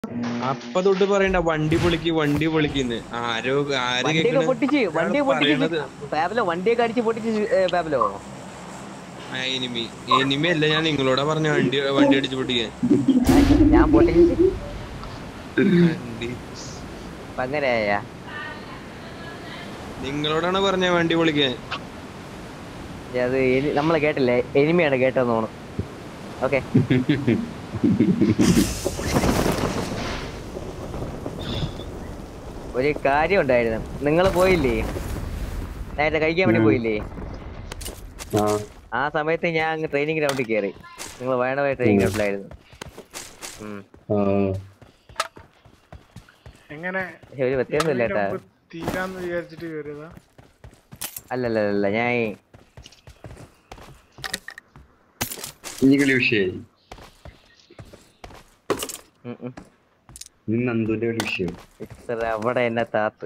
അപ്പൊ തൊട്ട് പറയണ്ട വണ്ടി പൊളിക്ക് വണ്ടി പൊളിക്കുന്ന് ആരോ ആര് വണ്ടിയൊക്കെ കേക്കണ് പൊട്ടിച്ച് വണ്ടിയെ പറയണത് പൊട്ടിച്ച് പാബലോ വണ്ടിയൊക്കെ അടിച്ച് പൊട്ടിച്ച് ഏ, പാബലോ എനിമി എനിമി അല്ല ഞാൻ നിങ്ങളോടാ പറഞ്ഞ വണ്ടി വണ്ടി അടിച്ചു പൊട്ടിക്കാൻ ഞാൻ പൊട്ടിച്ച് വണ്ടി അപ്പൊ അങ്ങനെയായ നിങ്ങളോടാണ് പറഞ്ഞ വണ്ടി പൊളിക്കാൻ അത് എനി- നമ്മളെ കേട്ടില്ലേ എനിമിയാണ് കേട്ടതെന്ന് തോന്നുന്നു ഓക്കെ ഒരു കാര്യം ഉണ്ടായിരുന്നു നിങ്ങൾ പോയില്ലേ നേരത്തെ കഴിക്കാൻ വേണ്ടി ഉം. പോയില്ലേ ആ ആ സമയത്ത് ഞാൻ അങ്ങ് ട്രെയിനിങ് ഗ്രൗണ്ടിൽ കയറി നിങ്ങൾ വേണമായ ട്രെയിനിങ് ഗ്രൗണ്ടിലായിരുന്നു ഉം. ആ എങ്ങനെ പക്ഷെ ഒരു വ്യത്യാസമില്ല കേട്ടാ ഇതിനു മുമ്പ് തീരാന്ന് വിചാരിച്ചിട്ട് കയറിയതാ അല്ലല്ല ഞാൻ ഈ- ഈ കളി വിഷയായി ഉം ഉം. ഇനി നന്ദുന്റെ കളി വിഷയം ഇത്ര അവിടെ എന്നെ താത്ത്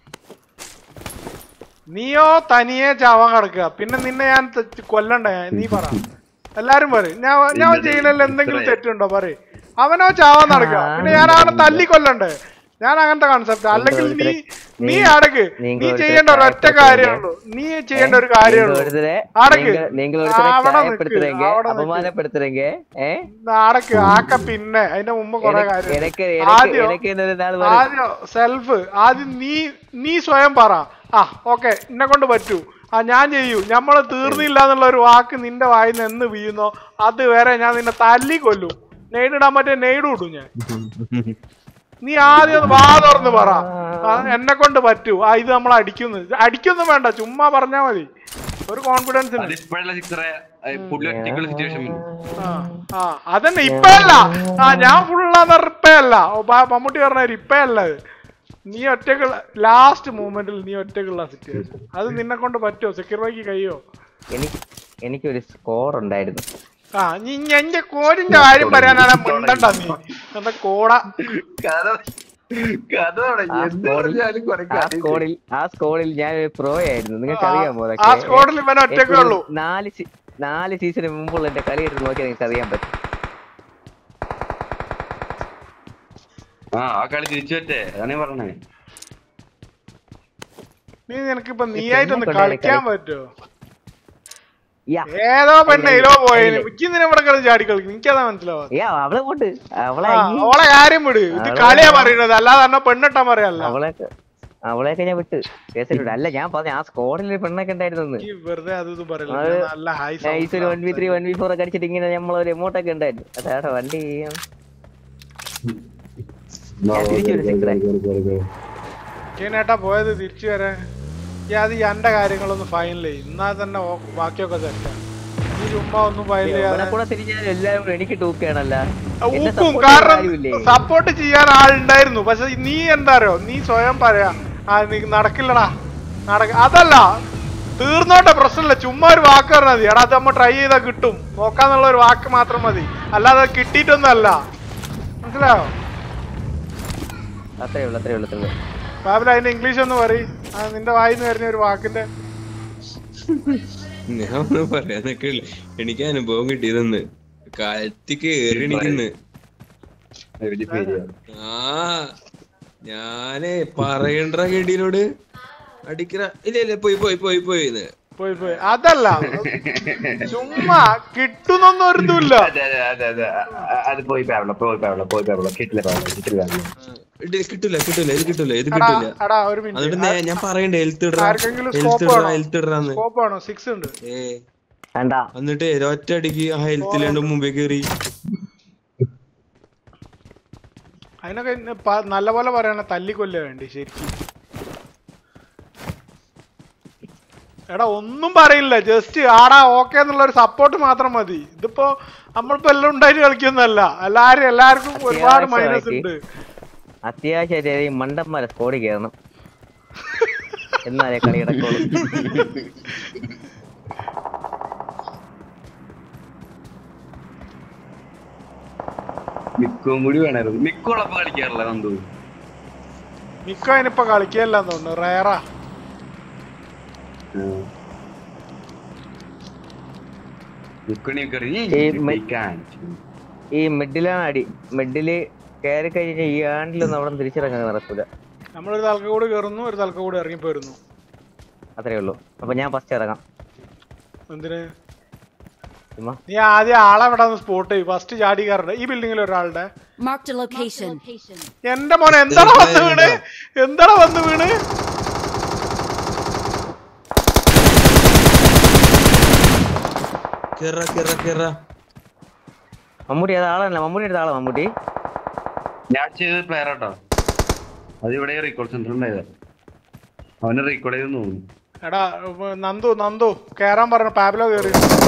നീയോ തനിയെ ചാവാൻ കിടക്കുക പിന്നെ നിന്നെ ഞാൻ തെ- കൊല്ലണ്ടേ നീ പറ എല്ലാരും പറയും ഞാൻ ഞാൻ ചെയ്യണല്ലോ എന്തെങ്കിലും തെറ്റുണ്ടോ പറയും അവനോ ചാവാൻ നടക്കുക പിന്നെ ഞാൻ അവനെ തല്ലി കൊല്ലണ്ടേ ഞാൻ അങ്ങനത്തെ കൺസെപ്റ്റ് അല്ലെങ്കിൽ നീ നീ അടക്ക് നീ നിങ്ങൾ ചെയ്യേണ്ട ഒരൊറ്റ കാര്യമുള്ളൂ നീ ചെയ്യേണ്ട ഒരു കാര്യമുള്ളൂ ഒരുത്തരെ അടക്ക് നിങ്ങൾ- നിങ്ങൾ ഒരുത്തരെ അവിടെ നിക്ക്, ചായപ്പെടുത്തുരെങ്കിൽ അവിടെ നിക്ക്. അപമാനപ്പെടുത്തുരെങ്കിൽ ഏ അടക്ക് ആക്ക പിന്നെ അതിന്റെ മുമ്പ് കൊറേ എനക്ക് കാര്യം എനക്ക് ആദ്യം- എനക്ക് എന്നൊരു നാൾ പറയും ആദ്യം സെൽഫ് ആദ്യം നീ നീ സ്വയം പറ ആ ഓക്കെ എന്നെ കൊണ്ട് പറ്റൂ ആ ഞാൻ ചെയ്യൂ നമ്മള് തീർന്നില്ല എന്നുള്ള ഒരു വാക്ക് നിന്റെ വായിൽ നിന്ന് എന്ന് വീഴുന്നോ അത് വരെ ഞാൻ നിന്നെ തല്ലി കൊല്ലും നെയ്ഡിടാൻ പറ്റിയ നെയ്ഡ് ഇടും ഞാൻ നീ ആദ്യം ഒന്ന് വാ തുറന്ന് പറ ആ, എന്നെ കൊണ്ട് പറ്റൂ ആ ഇത് നമ്മൾ അടിക്കുന്നു അടിക്കൊന്നും വേണ്ട ചുമ്മാ പറഞ്ഞാ മതി ഒരു കോൺഫിഡൻസ് ഉണ്ട് അതിപ്പോഴല്ല സിക്സറെ പുള്ളി ഒറ്റയ്ക്കുള്ള സിറ്റുവേഷൻ ആ ആ അതന്നെ ഇപ്പയല്ല ആ ഞാൻ ഫുള്ളാന്ന് ഇപ്പയല്ല ഓ, പ- മമ്മൂട്ടി പറഞ്ഞ ഇപ്പയല്ല അത് നീ ഒറ്റക്കുള്ള ലാസ്റ്റ് മൂമെന്റിൽ നീ ഒറ്റക്കുള്ള സിറ്റുവേഷൻ അത് നിന്നെ കൊണ്ട് പറ്റുമോ സെക്യൂർ ബൈക്ക് കഴിയോ എനിക്ക് എനിക്കൊരു സ്കോർ ഉണ്ടായിരുന്നു ആ നീ ഇഞ്ഞ് എന്റെ കോടിന്റെ കാര്യം പറയാനാണ് മിണ്ടണ്ട നീ എന്താ കോട കഥ കഥ തുടങ്ങി ആ എന്ത് സ്കോറിൽ പറഞ്ഞാലും കുറെ ആ സ്കോറിൽ ആ സ്കോറിൽ ഞാൻ ഒരു പ്രോ ആയിരുന്നു നിങ്ങൾക്ക് ആ, അറിയാമോ ആ സ്കോഡിൽ ഇവൻ ഒറ്റക്കേ ഉള്ളൂ നാല് സീ- നാല് സീസണിന് മുമ്പുള്ള എന്റെ കളി എടുത്ത് നോക്കിയാൽ നിങ്ങൾക്ക് അറിയാൻ പറ്റും ആ ആ കളി തിരിച്ചു പറ്റേ അതാണ് ഞാൻ പറഞ്ഞേ നീ നിനക്കിപ്പോ നീ ആയിട്ടൊന്ന് പെണ്ണെ കൊണ്ട് കളിക്കാൻ കളി- പറ്റുമോ യാ ഏതോ പെണ്ണയിലോ പോയേന് അല്ലേ. എനിക്കിന്നിനെ ഇവിടെ കളി ചാടി കളിക്കും എനിക്കതാ മനസ്സിലാവാ യാ അവളെ കൊണ്ട് അവളെ ആ, അയ്യേ. ഓളെ കാര്യം വിട് ഇത് അവളെ- കളിയാ പറയുന്നത് അല്ലാതെ എന്നെ പെണ്ണിട്ടാൻ പറയല്ല അവളെയൊക്കെ അവളെയൊക്കെ ഞാൻ വിട്ട് കേസിലിട്ട് അല്ല ഞാൻ പറഞ്ഞു ആ സ്കോഡിൽ ഒരു പെണ്ണൊക്കെ ഉണ്ടായിരുന്നു ഈ വെറുതെ അത് ഇത് പറയില്ല അത് ഞാൻ നല്ല ഹൈ നൈസ് ഒരു one V three one V four ഒക്കെ അടിച്ചിട്ട് ഇങ്ങനെ നമ്മളൊരു എമൗണ്ടൊക്കെ ഉണ്ടായിരുന്നു അതാണ് വണ്ടി ഞാൻ തിരിച്ചു ഒരു സിക്സറെ നേട്ടാ പോയത് തിരിച്ചു വരാൻ ഈ അത് ഈ എന്റെ കാര്യങ്ങളൊന്ന് ഫൈനൽ ചെയ്യും എന്നാ തന്നെ ഓ- ബാക്കിയൊക്കെ സെറ്റാ ഈ ചുമ്മാ ഒന്നും ഫൈനൽ ഇവിടെ ചെയ്യാതെ കൂടെ തിരിഞ്ഞാൽ എല്ലാവരും കൂടെ എനിക്ക് ടൂക്കാണല്ല എന്നെ ഊക്കും support ചെയ്യാൻ കാരണം ആരുമില്ലേ? സപ്പോർട്ട് ചെയ്യാൻ ആളുണ്ടായിരുന്നു പക്ഷെ നീ എന്താ അറിയോ നീ സ്വയം പറയാ ആ നീ നടക്കില്ലടാ നടക്ക അതല്ല തീർന്നോട്ടെ പ്രശ്നമില്ല ചുമ്മാ ഒരു വാക്ക് പറഞ്ഞാൽ മതി എടാ അത് നമ്മ ട്രൈ ചെയ്താൽ കിട്ടും നോക്കാന്നുള്ള ഒരു വാക്ക് മാത്രം മതി അല്ലാതെ അത് കിട്ടിയിട്ടൊന്നും അല്ല മനസ്സിലായോ അത്രേ ഉള്ളൂ അത്രേ ഉള്ളൂ അത്രേ ഉള്ളൂ ബാബിൽ അതിന്റെ ഇംഗ്ലീഷ് ഒന്ന് പറയും നിന്റെ വായിന്ന് വരുന്ന ഒരു വാക്കിന്റെ ഞാൻ ഒന്നും പറയാനൊക്കെ ഇല്ല. എനിക്ക് അനുഭവം കിട്ടിയതെന്ന് കത്തി കേറി എണീക്കുന്ന് ആ ഞാനേ പറയണ്ട കേട്ടീനോട് അടിക്കറ ഇല്ല ഇല്ല പോയി പോയി പോയി പോയി പോയി പോയി അതല്ല ചുമ്മാ കിട്ടുന്നൊന്നും ഒരു ഇതുമില്ല അതെ അതെ അതെ അതെ അ- അത് പോയി പാവള പോയി പാവള പോയി പാവള കിട്ടില്ല പാവള കിട്ടില്ല പാവള കിട്ടൂല കിട്ടൂല ഇത് കിട്ടൂല ഇത് എടാ കിട്ടൂല എടാ ഒരു എന്നിട്ട് മിനിറ്റ് നേ- ഞാൻ പറയണ്ടേ ഹെൽത്ത് ഇടറാ ആർക്കെങ്കിലും ഹെൽത്ത് സ്കോപ്പ് ഇടറാ വേണോ ഹെൽത്ത് ഇടറാന്ന് സ്കോപ്പ് ആണോ സിക്സ് ഉണ്ട് ഏ വേണ്ട എന്നിട്ട് ഒറ്റ അടിക്ക് ആ ഹെൽത്തിലാണ്ട് മുമ്പേ കേറി അതിനൊക്കെ ഇന്ന് പ- നല്ല പോലെ പറയണ തല്ലിക്കൊല്ല വേണ്ടി ശരിക്കും എടാ ഒന്നും പറയില്ല ജസ്റ്റ് ആടാ ഓക്കെ എന്നുള്ള ഒരു സപ്പോർട്ട് മാത്രം മതി ഇതിപ്പോ നമ്മളിപ്പോ എല്ലാം ഉണ്ടായിട്ട് കളിക്കുന്നല്ല എല്ലാരും എല്ലാവർക്കും ഒരുപാട് മൈനസ് ഉണ്ട് അത്യാവശ്യമായിട്ട് ഈ മണ്ടന്മാരെ സ്കോഡിൽ കയറണം എന്നാലേ കളി കിടക്കുള്ളൂ മിക്കും കൂടി വേണമായിരുന്നു മിക്കുള്ളപ്പോ കളിക്കാറില്ല നന്ദു മിക്ക അതിനിപ്പോ കളിക്കല്ലെന്ന് തോന്നുന്നു റയറാ മിക്കുണി ഈ മെ- ഈ മിഡിലാണ് അടി മിഡില് കയറി കഴിഞ്ഞാൽ ഈ ആണ്ടിലൊന്നും അവിടെ തിരിച്ചിറങ്ങാൻ നടക്കൂല നമ്മളൊരു തലക്ക കൂടി കയറുന്നു ഒരു തലക്ക കൂടി ഇറങ്ങിപ്പോയിരുന്നു അത്രേ ഉള്ളൂ അപ്പൊ ഞാൻ ഫസ്റ്റ് ഇറങ്ങാം എന്തിന് ചുമ്മാ നീ ആദ്യം ആളെ ഇവിടെ സ്പോട്ട് ചെയ്യും ഫസ്റ്റ് ചാടി കയറണ്ട ഈ ബിൽഡിങ്ങിൽ ഒരാളുടെ Marked a location. എന്റെ മോനെ എന്താണ് വന്ന് വീണ് എന്താണ് വന്ന് വീണ് കേറ കേറ കേറ മമ്മൂട്ടി അത് ആളല്ല മമ്മൂട്ടി എടുത്ത ആളാ മമ്മൂട്ടി ഞാൻ ചെയ്ത പ്ലെയർ ആട്ടോ അത് ഇവിടെ റീകോൾ സെന്റർ ഉണ്ടായത് അവനെ റീകോൾ ചെയ്തെന്ന് തോന്നുന്നു എടാ ഉം, നന്ദു നന്ദു കേറാൻ പറഞ്ഞു പാബിലോ കേറി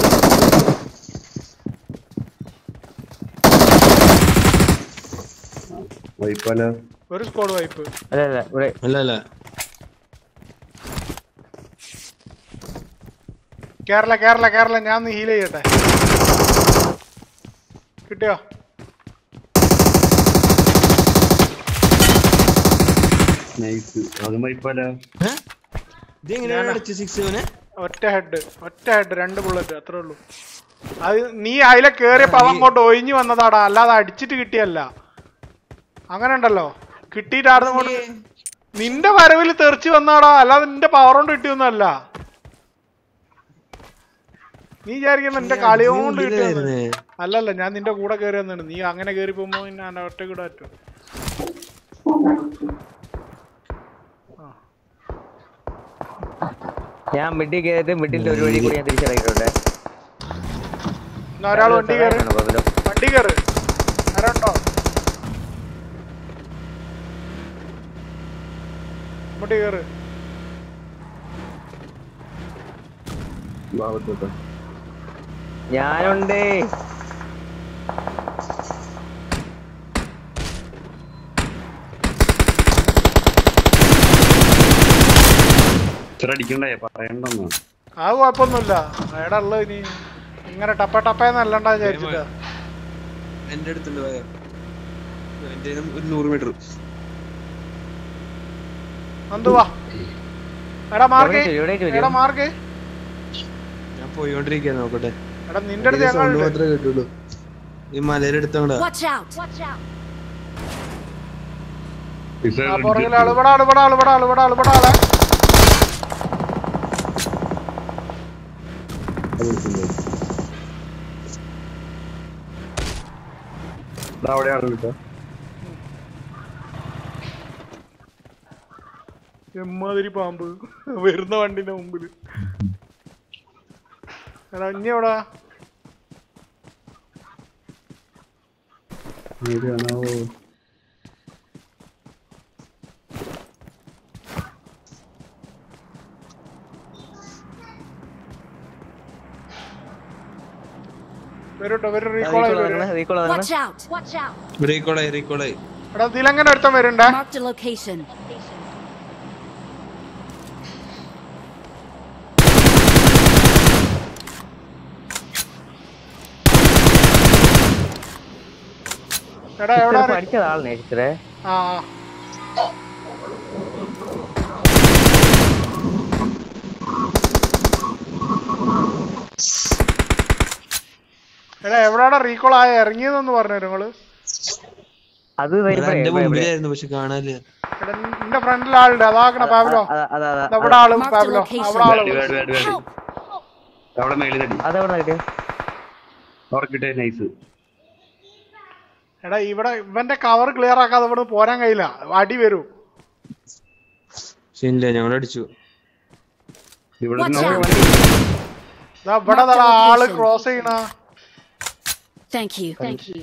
വൈപ്പല്ല ഒരു സ്കോഡ് വൈപ്പ് അല്ല അല്ല ഇവിടെ അല്ല അല്ല കേരള കേരള കേരള ഞാൻ ഒന്ന് ഹീൽ ചെയ്യട്ടെ കിട്ടിയോ നൈസ് അതും വൈപ്പല്ല ഏ? ഇത് എങ്ങനെയാണ് അടിച്ച സിക്സ് ഇവനെ ഒറ്റ ഹെഡ് ഒറ്റ ഹെഡ് രണ്ട് ബുള്ളറ്റ് അത്രേ ഉള്ളൂ അത് നീ അതിലെ കേറിയപ്പോ അവൻ അങ്ങോട്ട് ഒഴിഞ്ഞു വന്നതാടാ അല്ലാതെ അടിച്ചിട്ട് കിട്ടിയല്ല അങ്ങനെ ഉണ്ടല്ലോ കിട്ടിയിട്ടായിരുന്നു കൊണ്ട് നിന്റെ വരവിൽ തെറിച്ച് വന്നാടാ അല്ലാതെ നിന്റെ പവർ കൊണ്ട് കിട്ടിയൊന്നല്ല നീ വിചാരിക്കുന്ന എന്റെ കളി കൊണ്ട് കിട്ടിയെന്ന് ഉള്ളിലായിരുന്നേ. അല്ലല്ല ഞാൻ നിന്റെ കൂടെ കയറി വന്നാണ് നീ അങ്ങനെ കയറി പോകുമ്പോ പിന്നെ എന്നെ ഒറ്റ കൂടെ പറ്റും ഞാൻ മിഡിൽ കയറിയിട്ട് മിഡിന്റെ ഒരു വഴി കൂടി ഞാൻ തിരിച്ചിറങ്ങിയിട്ടുണ്ട് എന്നാ ഒരാൾ വണ്ടി കയറി പാബിലോ വണ്ടി കയറ് ആരുണ്ടോ വണ്ടി കയറ് ഭാഗത്തോട്ടോ ഞാനുണ്ട് ഇത്ര അടിക്കണ്ടേ പറയണ്ടെന്നാ അത് കുഴപ്പമൊന്നുമില്ല എടാ ഉള്ളത് ഇനി ഇങ്ങനെ ടപ്പ ടപ്പയെന്നല്ലണ്ടാ വിചാരിച്ചിട്ടാ എന്റെ അടുത്തുണ്ട് പോയ എന്റെ ഒരു നൂറ് മീറ്റർ നന്ദു വാ എടാ മാർക്ക് എവിടേക്ക് എവിടേക്ക് വരും? എടാ മാർക്ക് ഞാൻ പോയിക്കൊണ്ടിരിക്കുക നോക്കട്ടെ എടാ നിന്റെ അടുത്ത് സൗണ്ട് ഞങ്ങളുണ്ട് മാത്രമേ കേട്ടുള്ളൂ ഈ മലയുടെ അടുത്തങ്ങടാ Watch out. Watch out. ആ പുറകിലെ ആള് ഇവിടെ ആള് ഇവിടെ ആള് ഇവിടെ ആള് ഇവിടെ ആള് ഇവിടെ ആളെ അവിടെയാണ് കേട്ടോ എമ്മാതിരി പാമ്പ് വരുന്ന വണ്ടിന്റെ മുമ്പില് എടാ ഇനി എവിടാ ഏതാണാവോ വരൂട്ടോ വരും റീകോൾ ആയി വരും recall Watch out. Watch out. റീകോളായി റീകോളായി എടാ തിലങ്ങനെ ഒരുത്തൻ വരുണ്ടേ Marked a location. എടാ എവിടെ പഠിച്ചത് ആളിനെ ചിത്രേ ആ ആ. എടാ എവിടാടാ റീകോൾ ആയ ഇറങ്ങിയതെന്ന് പറഞ്ഞു നിങ്ങള് അത് അത് ഇവിടെ, എന്റെ ഇവിടെ, ഇവിടെ. മുമ്പിലായിരുന്നു പക്ഷെ കാണാനില്ല എടാ നിന്റെ ഫ്രണ്ടിൽ ആളുണ്ട് അതാക്കണ പാവലോ അതാ, അതാ, അതാ, ദാ ഇവിടെ ആള് Mark the പാവലോ location. അവിടെ ആള് വേടി വേടി വേടി വേടി Help. അവിടെ മേളിൽ നടി അതെവിടെ കിട്ടിയ അവിടെ കിട്ടിയ നൈസ് എടാ ഇവിടെ ഇവന്റെ കവർ ക്ലിയർ ആക്കാതെ ഇവിടെ പോരാൻ കഴിയില്ല അടി വരൂ പക്ഷെ ഇല്ല ഞങ്ങൾ അടിച്ചു ഇവിടെ Watch നിന്ന് out. ദാ ഇവിടെ ദാ ആള് ക്രോസ് ചെയ്യണ Thank you. Thank you.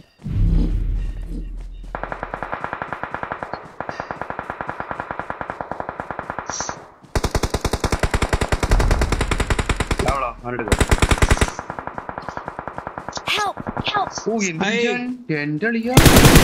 അവിടെ അവനെടുക്ക Help. Help. ഓ എന്ത് ഹൈ. ചെയ്യാൻ? എന്റെ അളിയാ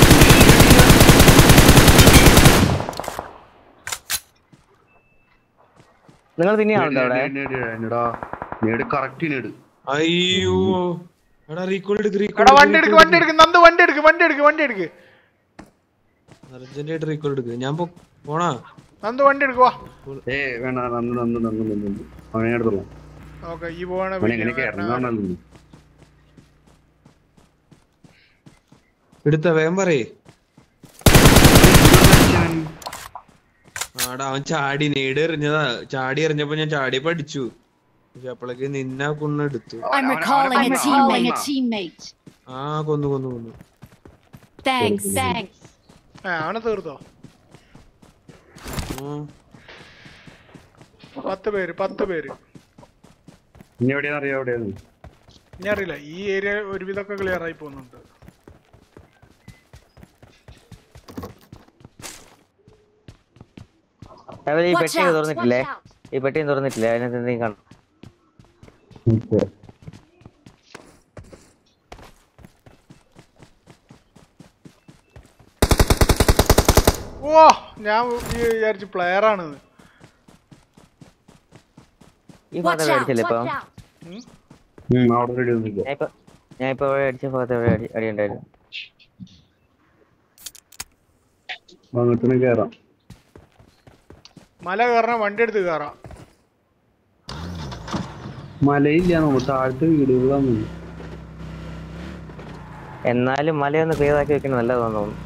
നിങ്ങൾ തന്നെയാണല്ലോ അവിടെ നേടാ നേട് കറക്റ്റ് നേട് അയ്യോ എടാ റീകോൾ എടുക്ക് എടാ വണ്ടി എടുക്ക് റീകോൾ വണ്ടി എടുക്ക് നന്ദു വണ്ടി എടുക്ക് വണ്ടി എടുക്ക് വണ്ടി എടുക്ക് അർജന്റായിട്ട് റീകോൾ എടുക്ക് ഞാൻ പോ- പോണാ നന്ദു വണ്ടി എടുക്കുവാ ഏ വേണ്ട നന്ന് നന്ന് നന്ന് നന്ന് നന്ന് അവനെ എടുത്തോളാം ഓക്കെ ഈ പോവാണ് അവൻ എങ്ങനെയൊക്കെ ഇറങ്ങാണെന്ന് എടുത്ത വേഗം പറയേ ആടാ അവൻ ചാടി നേട് എറിഞ്ഞതാ ചാടി എറിഞ്ഞപ്പോ ഞാൻ ചാടി പഠിച്ചു പക്ഷെ അപ്പോഴേക്ക് നിന്നെ കൊന്നെടുത്തു I'm അവനെ- recalling അവനെ a കൊന്നോ? teammate. കൊന്നോ? A teammate. ആ കൊന്നു കൊന്നു കൊന്നു Thanks. Thanks. ഏ അവനെ തീർത്തോ ആ. പത്ത് പേര് പത്ത് പേര് ഇനി എവിടെയാന്ന് അറിയാം എവിടെയാണ് ഇനി അറിയില്ല ഈ ഏരിയ ഒരുവിധമൊക്കെ ക്ലിയർ ആയി പോകുന്നുണ്ട് അവര് ഈ Watch പെട്ടി out. തുറന്നിട്ടില്ലേ Watch out. ഈ പെട്ടിയും തുറന്നിട്ടില്ലേ അതിനകത്ത് എന്തെങ്കിലും കാണും ഓ ഞാൻ വിചാരിച്ചു പ്ലെയർ ആണ് ഈ Watch ഭാഗത്ത് out. അടിച്ചില്ലേ ഇപ്പൊ Watch out. അവിടെ റെഡി ഒന്നുമില്ല ഞാൻ ഇപ്പൊ ഞാൻ ഇപ്പൊ ഇവിടെ അടിച്ച ഭാഗത്ത് എവിടെ അടി അടി ഉണ്ടായിരുന്നു അങ്ങോട്ടൊന്ന് കേറാം മല കയറണ വണ്ടി എടുത്ത് കയറാം മലയില്ല നമ്മൾ താഴത്തെ വീടുകളാണ് എന്നാലും മലയൊന്ന് ക്ലിയർ ആക്കി വെക്കുന്നത് നല്ലതാന്ന് തോന്നുന്നു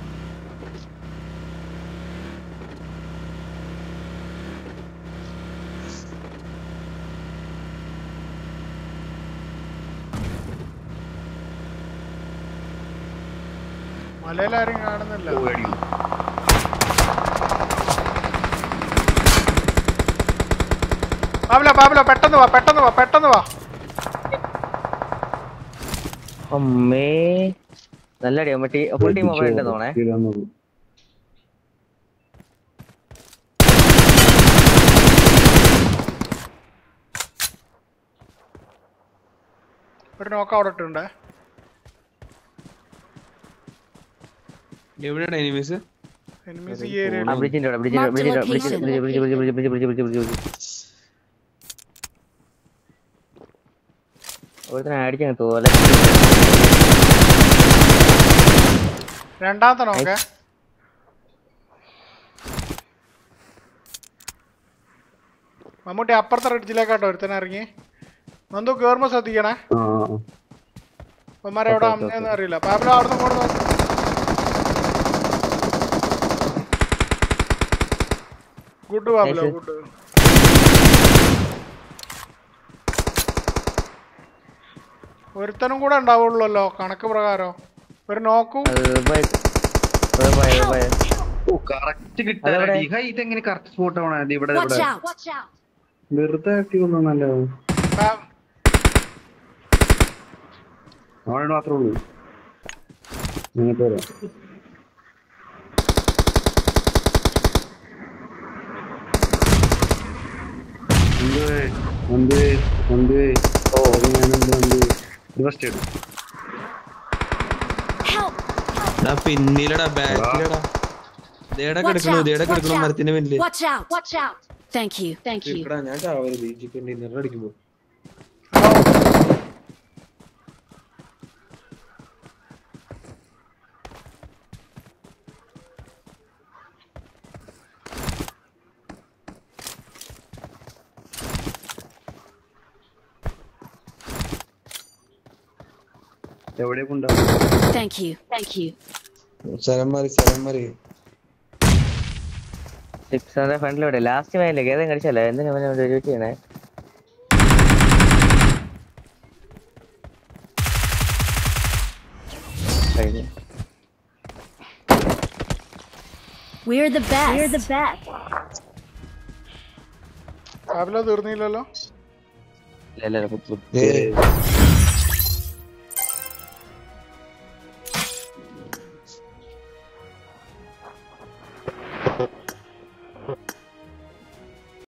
മലയിലാരും കാണുന്നില്ല പേടിക്കും പാബില പാബില പെട്ടെന്ന് വാ പെട്ടെന്ന് വാ പെട്ടെന്ന് വാ അമ്മേ നല്ല അടിയാ മറ്റേ ഫുൾ ടീം മൊബൈൽ ഉണ്ട് തോന്നേ ഇതാന്നുള്ളൂ. ഒരു നോക്ക അവിടെ ഇട്ടുണ്ട് എവിടെയാണ് എനിമീസ് എനിമീസ് ഈ ഏരിയ ആ ബ്രിഡ്ജിന്റെ അവിടെ ബ്രിഡ്ജിന്റെ Mark the ബ്രിഡ്ജിന്റെ bridge location. Bridge bridge bridge bridge bridge bridge bridge bridge ഒരുത്തനെ അടിച്ചങ്ങ് തോലെ രണ്ടാമത്തെ നോക്കേ മമ്മൂട്ടി അപ്പുറത്തെ റിഡ്ജിലേക്കാട്ടോ ഒരുത്തനെ ഇറങ്ങി നന്ദു കേറുമ്പോ ശ്രദ്ധിക്കണേ ആ ആ, ആ. അമ്മമാരെ എവിടെ ഓക്കേ, ഓക്കേ, അമ്മയെന്ന് അറിയില്ല പാബില അവിടുന്ന് കൂടെ നോക്ക് ഗുഡ് പാബില Nice. ഗുഡ് ഒരുത്തനും കൂടെ ഉണ്ടാവുള്ളല്ലോ കണക്ക് പ്രകാരം ഒരു നോക്കൂ അത് ബൈ ബൈ ബൈ ബൈ ഓ കറക്റ്റ് കിട്ടാൻ അതെവിടെ? ഇതെങ്ങനെ കറക്റ്റ് സ്പോട്ട് ആവണേ ഇത് ഇവിടെ Watch ഇവിടെ out. Watch out. വെറുതെ ആക്കി കൊന്നല്ലോ പാ- അവിടെ മാത്രമേ ഉള്ളൂ അങ്ങനത്തെ വരാം എന്ത് എന്ത് എന്ത് ഓ ഞാനെന്ത് എന്ത് ഇത് ഫസ്റ്റ് ഇടും Help. എടാ പിന്നിലടാ ബാക്കിലടാ ദേടെ Watch കിടക്കണു out. ദേടെ Watch കിടക്കണു out. മരത്തിന്റെ പിന്നില് Watch out. Watch out. Thank you. Thank you. ഇരിക്കടാ, ഞാൻ ചാവരുത് ഈ ചിക്കൻ ഡിന്നർ അടിക്കുമ്പോ എവിടെ കൊണ്ടാവും Thank you. Thank you. സ്ഥലം മാറി സ്ഥലം മാറി സിക്സ് ഹൺഡ്രഡ് ഫ്രണ്ടിലോട്ട് ലാസ്റ്റ് മൈൻഡിലേക്ക് ഏതെങ്കിലും കടിച്ചല്ലേ എന്തിനാ അവനെ വെയിറ്റ് ചെയ്യണേ കഴിഞ്ഞു We're the best. We're the best. പാബില തീർന്നില്ലല്ലോ ഇല്ല ഇല്ല, ഇല്ല പു- പു- ഏയ്